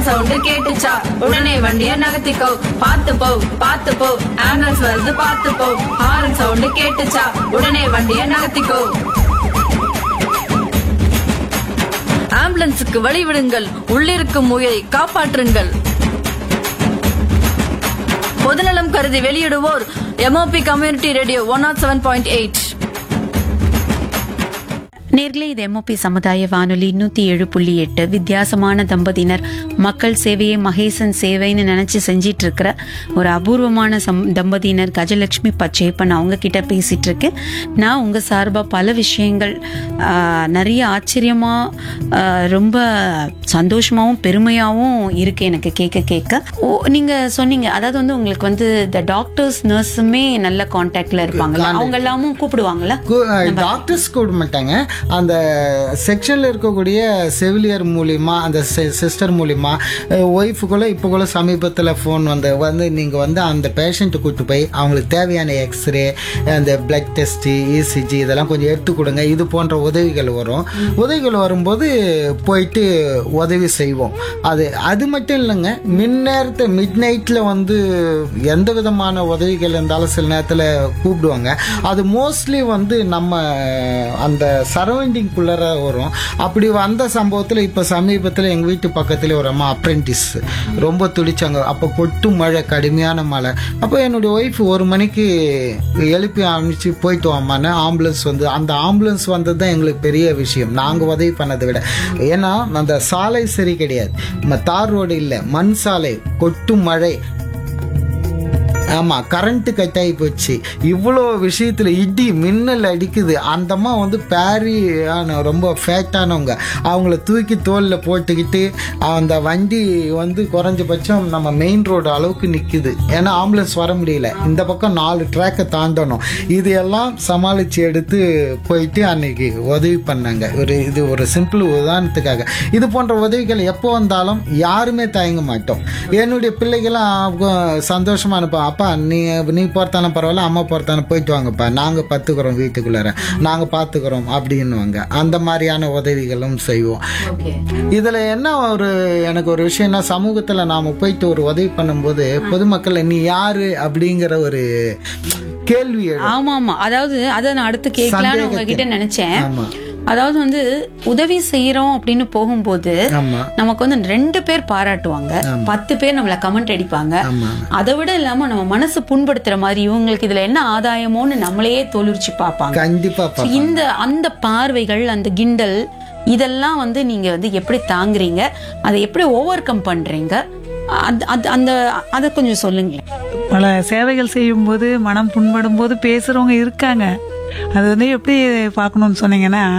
Horn sound கேட்டுச்சா உடனே வண்டிய நகர்த்திக்கோ பாத்து போ பாத்து போ ஆம்புலன்ஸ் வருது பாத்து போ ஹாரன் சவுண்ட் கேட்டுச்சா உடனே வண்டிய நகர்த்திக்கோ ஆம்புலன்ஸுக்கு வழிவிடுங்கள் உள்ளிருக்கும் உயிரை காப்பாற்றுங்கள் பொதுநலம் கருதி வெளியிடுவோர் MOP community radio one nought seven point eight நேர்களே இது எம்ஓபி சமுதாய வானொலி நூத்தி ஏழு புள்ளி எட்டு வித்தியாசமான தம்பதியினர் மக்கள் சேவையை மகேசன் சேவைன்னு நினைச்சு செஞ்சிட்டு இருக்கிற ஒரு அபூர்வமான சம் தம்பதியினர் கஜலட்சுமி பச்சையப்பன் அவங்க கிட்ட பேசிட்டு இருக்கு நான் உங்க சார்பா பல விஷயங்கள் ஆஹ், நிறைய ஆச்சரியமா ஆஹ், ரொம்ப சந்தோஷமாவும் பெருமையாவும் இருக்கு எனக்கு கேட்க கேட்க ஓ நீங்க சொன்னீங்க அதாவது வந்து உங்களுக்கு வந்து இந்த டாக்டர்ஸ் நர்ஸுமே நல்ல கான்டாக்ட்ல இருப்பாங்க அவங்க எல்லாமும் கூப்பிடுவாங்கல்ல டாக்டர்ஸ் கூட மாட்டாங்க அந்த செக்ஷன்ல இருக்கக்கூடிய செவிலியர் மூலியமா அந்த சிஸ்டர் மூலியமா ஒய்ஃபுக்குள்ள இப்போ கூட சமீபத்தில் ஃபோன் வந்து வந்து நீங்கள் வந்து அந்த பேஷண்ட்டை கூட்டு போய் அவங்களுக்கு தேவையான எக்ஸ்ரே அந்த பிளட் டெஸ்ட் இசிஜி இதெல்லாம் கொஞ்சம் எடுத்து கொடுங்க இது போன்ற உதவிகள் வரும் உதவிகள் வரும்போது போயிட்டு உதவி செய்வோம் அது அது மட்டும் இல்லைங்க மின்னேரத்தை மிட் நைட்டில் வந்து எந்த விதமான உதவிகள் இருந்தாலும் சில நேரத்தில் கூப்பிடுவாங்க அது மோஸ்ட்லி வந்து நம்ம அந்த சரௌண்டிங்குள்ளார வரும் அப்படி வந்த சம்பவத்தில் இப்போ சமீபத்தில் எங்கள் வீட்டு பக்கத்தில் ஒரு அம்மா அப்ரெண்டிஸ் ரொம்ப துடிச்சாங்க அப்போ கொட்டு மழை கடுமையான மழை அப்போ என்னுடைய ஒய்ஃப் ஒரு மணிக்கு எழுப்பி அனுப்பிச்சு போயிட்டு வாமான்னு ஆம்புலன்ஸ் வந்து அந்த ஆம்புலன்ஸ் வந்தது தான் எங்களுக்கு பெரிய விஷயம் நாங்கள் உதவி பண்ணதை விட ஏன்னா அந்த சாலை சரி கிடையாது நம்ம தார் ரோடு இல்லை மண் சாலை கொட்டு மழை ஆமா கரண்ட் கட் ஆகி போச்சு இவ்வளோ விஷயத்துல இடி மின்னல் அடிக்குது அந்த அம்மா வந்து பேரி ஆன ரொம்ப ஃபேட்டானவங்க அவங்கள தூக்கி தோல்ல போட்டுக்கிட்டு அந்த வண்டி வந்து குறைஞ்சபட்சம் நம்ம மெயின் ரோடு அளவுக்கு நிக்குது ஏன்னா ஆம்புலன்ஸ் வர முடியல இந்த பக்கம் நாலு ட்ராக்கை தாண்டணும் இது எல்லாம் சமாளிச்சு எடுத்து போயிட்டு அன்னைக்கு உதவி பண்ணாங்க ஒரு இது ஒரு சிம்பிள் உதாரணத்துக்காக இது போன்ற உதவிகள் எப்போ வந்தாலும் யாருமே தயங்க மாட்டோம் என்னுடைய பிள்ளைகளாம் அவங்க சந்தோஷமா அனுப்போம் அப்பா நீ நீ பொறுத்தாலும் பரவாயில்ல அம்மா பொறுத்தாலும் போயிட்டு வாங்கப்பா நாங்கள் பார்த்துக்குறோம் வீட்டுக்குள்ளார நாங்கள் பார்த்துக்குறோம் அப்படின்னுவாங்க அந்த மாதிரியான உதவிகளும் செய்வோம் இதில் என்ன ஒரு எனக்கு ஒரு விஷயம்னா சமூகத்தில் நாம் போயிட்டு ஒரு உதவி பண்ணும்போது பொதுமக்கள் நீ யாரு அப்படிங்கிற ஒரு கேள்வி எழும். ஆமா ஆமா அதாவது அதை நான் அடுத்து கேட்கலான்னு உங்ககிட்ட நினைச்சேன் ஆமா அதாவது வந்து உதவி செய்யறோம் அப்படின்னு போகும்போது ஆமா நமக்கு வந்து ரெண்டு பேர் பாராட்டுவாங்க பத்து பேர் நம்மள கமெண்ட் அடிப்பாங்க ஆமா அதை விட இல்லாம நம்ம மனசு புண்படுத்துற மாதிரி இவங்களுக்கு இதுல என்ன ஆதாயமோன்னு நம்மளையே தோலுரிச்சு பார்ப்பாங்க கண்டிப்பா So, இந்த அந்த பார்வைகள் அந்த கிண்டல் இதெல்லாம் வந்து நீங்க வந்து எப்படி தாங்குறீங்க அதை எப்படி ஓவர் கம் பண்றீங்க அது- அது- அந்த அதை கொஞ்சம் சொல்லுங்களேன் பல சேவைகள் செய்யும்போது மனம் புண்படும் போது பேசுறவங்க இருக்காங்க அது வந்து எப்படி பார்க்கணும்னு சொன்னீங்கன்னா